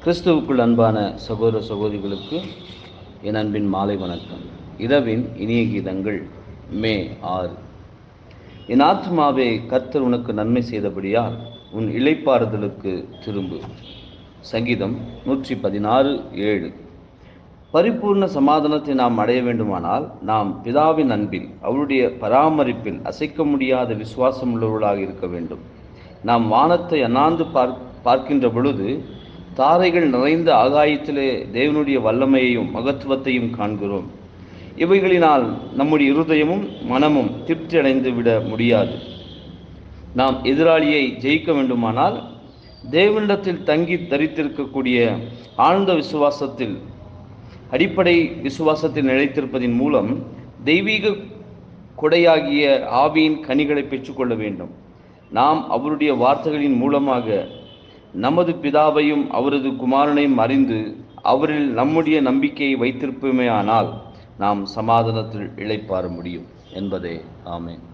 கிறிஸ்துவுக்குள் அன்பான சகோதர சகோதரிகளுக்கு என் அன்பின் மாலை வணக்கம் இரவின் இனிய கீதங்கள் மே ஆறு என் ஆத்மாவே கர்த்தர் உனக்கு நன்மை செய்தபடியால் உன் இளைப்பாறுதலுக்கு திரும்பு சங்கீதம் நூற்றி பதினாறு ஏழு பரிபூர்ண சமாதானத்தை நாம் அடைய வேண்டுமானால் நாம் பிதாவின் அன்பில் அவருடைய பராமரிப்பில் அசைக்க முடியாத விசுவாசம் உள்ளவர்களாக இருக்க வேண்டும் நாம் வானத்தை அண்ணாந்து பார் பார்க்கின்ற பொழுது தாரைகள் நிறைந்த ஆகாயத்திலே தேவனுடைய வல்லமையையும் மகத்துவத்தையும் காண்கிறோம் இவைகளினால் நம்முடைய இருதயமும் மனமும் திருப்தி அடைந்து விட முடியாது நாம் எதிராளியை ஜெயிக்க வேண்டுமானால் தேவனிடத்தில் தங்கி தரித்திருக்கக்கூடிய ஆழ்ந்த விசுவாசத்தில் அடிப்படை விசுவாசத்தில் நிலைத்திருப்பதின் மூலம் தெய்வீக கொடையாகிய ஆவியின் கனிகளை பெற்றுக்கொள்ள வேண்டும் நாம் அவருடைய வார்த்தைகளின் மூலமாக நமது பிதாவையும் அவரது குமாரனையும் அறிந்து அவரில் நம்முடைய நம்பிக்கையை வைத்திருப்போமேயானால் நாம் சமாதானத்தில் இழைப்பார முடியும் என்பதே ஆமேன்